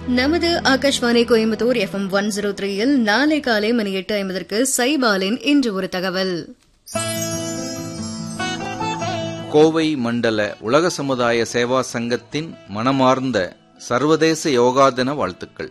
நமது Akashvani Coimbatore FM one zero த்ரீயில் நாளை காலை மணி எட்டு ஐம்பதற்கு சைபாலின் இன்று ஒரு தகவல் கோவை மண்டல உலக சமுதாய சேவா சங்கத்தின் மனமார்ந்த சர்வதேச யோகா தின வாழ்த்துக்கள்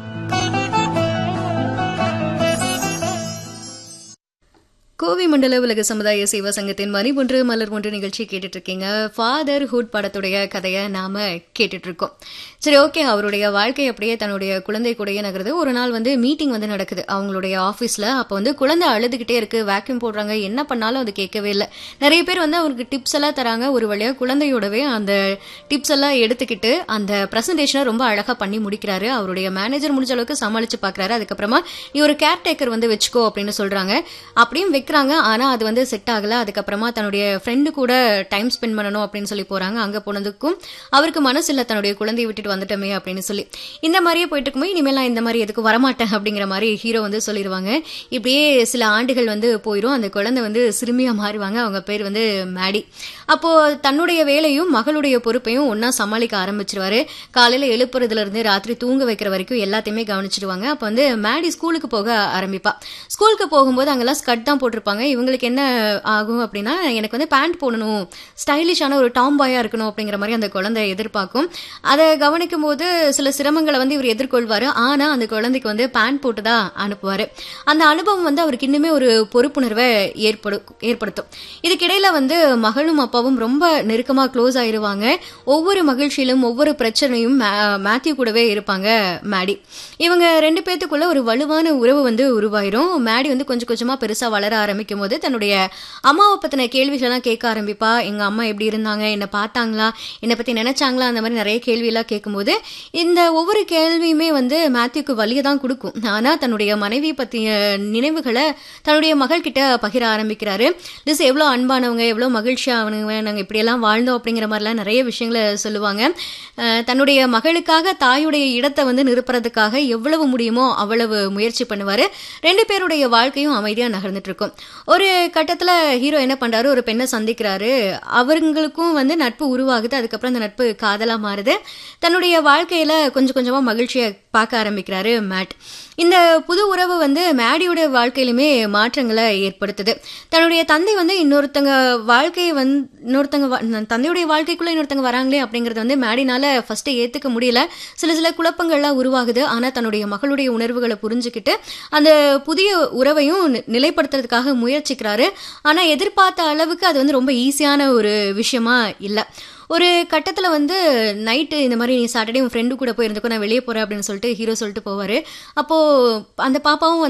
கோவை மண்டல உலக சமுதாய சேவா சங்கத்தின் மணி ஒன்று மலர் ஒன்று நிகழ்ச்சி கேட்டுட்டு இருக்கீங்க ஃபாதர் ஹுட் படத்துடைய கதையை நாம கேட்டுட்டு இருக்கோம் சரி ஓகே அவருடைய வாழ்க்கை அப்படியே தன்னுடைய குழந்தை கூடயே நகருது ஒரு நாள் வந்து மீட்டிங் வந்து நடக்குது அவங்களுடைய ஆஃபீஸ்ல அப்போ வந்து குழந்தை அழுதுகிட்டே இருக்கு வேக்யூம் போடுறாங்க என்ன பண்ணாலும் அது கேட்கவே இல்லை நிறைய பேர் வந்து அவருக்கு டிப்ஸ் எல்லாம் தராங்க ஒரு வழியா குழந்தையோடவே அந்த டிப்ஸ் எல்லாம் எடுத்துக்கிட்டு அந்த பிரசன்டேஷனை ரொம்ப அழகா பண்ணி முடிக்கிறாரு அவருடைய மேனேஜர் முடிஞ்ச அளவுக்கு சமாளிச்சு பாக்குறாரு அதுக்கப்புறமா நீ ஒரு கேர்டேக்கர் வந்து வச்சுக்கோ அப்படின்னு சொல்றாங்க அப்படியும் வைக்கிறாங்க ஆனா அது வந்து செட் ஆகல அதுக்கப்புறமா தன்னுடைய ஃப்ரெண்டு கூட டைம் ஸ்பெண்ட் பண்ணணும் அப்படின்னு சொல்லி போறாங்க அங்க போனதுக்கும் அவருக்கு மனசு இல்ல தன்னுடைய குழந்தையை விட்டுட்டு வந்துட்டோமே அப்படின்னு சொல்லி இந்த மாதிரியே போயிட்டு இருக்கும்போது இனிமேல் நான் இந்த மாதிரி எதுக்கு வரமாட்டேன் அப்படிங்கிற மாதிரி ஹீரோ வந்து சொல்லிடுவாங்க இப்படியே சில ஆண்டுகள் வந்து போயிடும் அந்த குழந்தை வந்து சிறுமியா மாறுவாங்க அவங்க பேர் வந்து மேடி அப்போ தன்னுடைய வேலையும் மகளுடைய பொறுப்பையும் ஒன்னா சமாளிக்க ஆரம்பிச்சிருவாரு காலையில எழுப்புறதுல இருந்து ராத்திரி தூங்க வைக்கிற வரைக்கும் எல்லாத்தையுமே கவனிச்சிடுவாங்க அப்ப வந்து மேடி ஸ்கூலுக்கு போக ஆரம்பிப்பா ஸ்கூலுக்கு போகும்போது அங்கெல்லாம் ஸ்கர்ட் தான் போட்டிருப்பாங்க இவங்களுக்கு என்ன ஆகும் அப்படின்னா எனக்கு வந்து பேண்ட் போடணும் ஸ்டைலிஷான ஒரு டாம் பாயா இருக்கணும் அப்படிங்கிற மாதிரி அந்த குழந்தை எதிர்பார்க்கும் அதை கவனிக்கும் போது சில சிரமங்களை வந்து இவர் எதிர்கொள்வாரு ஆனா அந்த குழந்தைக்கு வந்து பேண்ட் போட்டு தான் அனுப்புவாரு அந்த அனுபவம் வந்து அவருக்கு இன்னுமே ஒரு பொறுப்புணர்வை ஏற்படு ஏற்படுத்தும் இதுக்கிடையில வந்து மகளும் அப்பாவும் ரொம்ப நெருக்கமா க்ளோஸ் ஆயிருவாங்க ஒவ்வொரு மகிழ்ச்சியிலும் ஒவ்வொரு பிரச்சனையும் மா- மேத்யூ கூடவே இருப்பாங்க மேடி இவங்க ரெண்டு பேத்துக்குள்ள ஒரு வலுவான உறவு வந்து உருவாயிரும் மேடி வந்து கொஞ்சம் கொஞ்சமா பெருசா வளர ஆரம்பிக்கும் போது தன்னுடைய அம்மாவை பத்தின கேள்விகளெல்லாம் கேட்க ஆரம்பிப்பா எங்க அம்மா எப்படி இருந்தாங்க என்ன பார்த்தாங்களா என்னை பத்தி நினைச்சாங்களா அந்த மாதிரி நிறைய கேள்வி எல்லாம் கேட்கும்போது இந்த ஒவ்வொரு கேள்வியுமே வந்து மேத்யூக்கு வலியை தான் கொடுக்கும் ஆனா தன்னுடைய மனைவி பத்திய நினைவுகளை தன்னுடைய மகள் கிட்ட பகிர ஆரம்பிக்கிறாரு லிஸ் எவ்வளவு அன்பானவங்க எவ்வளவு மகிழ்ச்சியானவங்க நாங்க இப்படியெல்லாம் வாழ்ந்தோம் அப்படிங்கிற மாதிரிலாம் நிறைய விஷயங்களை சொல்லுவாங்க அஹ் தன்னுடைய மகளுக்காக தாயுடைய இடத்தை வந்து நிரப்புறதுக்காக எவ்வளவு முடியுமோ அவ்வளவு முயற்சி பண்ணுவாரு ரெண்டு பேருடைய வாழ்க்கையும் அமைதியா நகர்ந்துட்டு இருக்கும் ஒரு கட்டத்துல ஹீரோ என்ன பண்றாரு ஒரு பெண்ணை சந்திக்கிறாரு அவங்களுக்கும் வந்து நட்பு உருவாகுது அதுக்கப்புறம் அந்த நட்பு காதலா மாறுது தன்னுடைய வாழ்க்கையில கொஞ்சம் கொஞ்சமா மகிழ்ச்சியை பார்க்க ஆரம்பிக்கிறாரு மேட் இந்த புது உறவு வந்து மேடியோட வாழ்க்கையிலுமே மாற்றங்களை ஏற்படுத்துது தன்னுடைய தந்தை வந்து இன்னொருத்தங்க வாழ்க்கையை வந்து இன்னொருத்தங்க வா- தந்தையுடைய வாழ்க்கைக்குள்ள இன்னொருத்தங்க வராங்களே அப்படிங்கறது வந்து மேடினால ஃபர்ஸ்ட் ஏத்துக்க முடியல சில சில குழப்பங்கள்லாம் உருவாகுது ஆனா தன்னுடைய மகளுடைய உணர்வுகளை புரிஞ்சுக்கிட்டு அந்த புதிய உறவையும் நி- நிலைப்படுத்துறதுக்காக முயற்சிக்கிறாரு ஆனா எதிர்பார்த்த அளவுக்கு அது வந்து ரொம்ப ஈஸியான ஒரு விஷயமா இல்ல ஒரு கட்டத்துல வந்து நைட்டு இந்த மாதிரி நீ சாட்டர்டே உன் ஃப்ரெண்டு கூட போய் இருந்துக்கோ நான் வெளியே போறேன் அப்படின்னு சொல்லிட்டு ஹீரோ சொல்லிட்டு போவாரு அப்போ அந்த பாப்பாவும்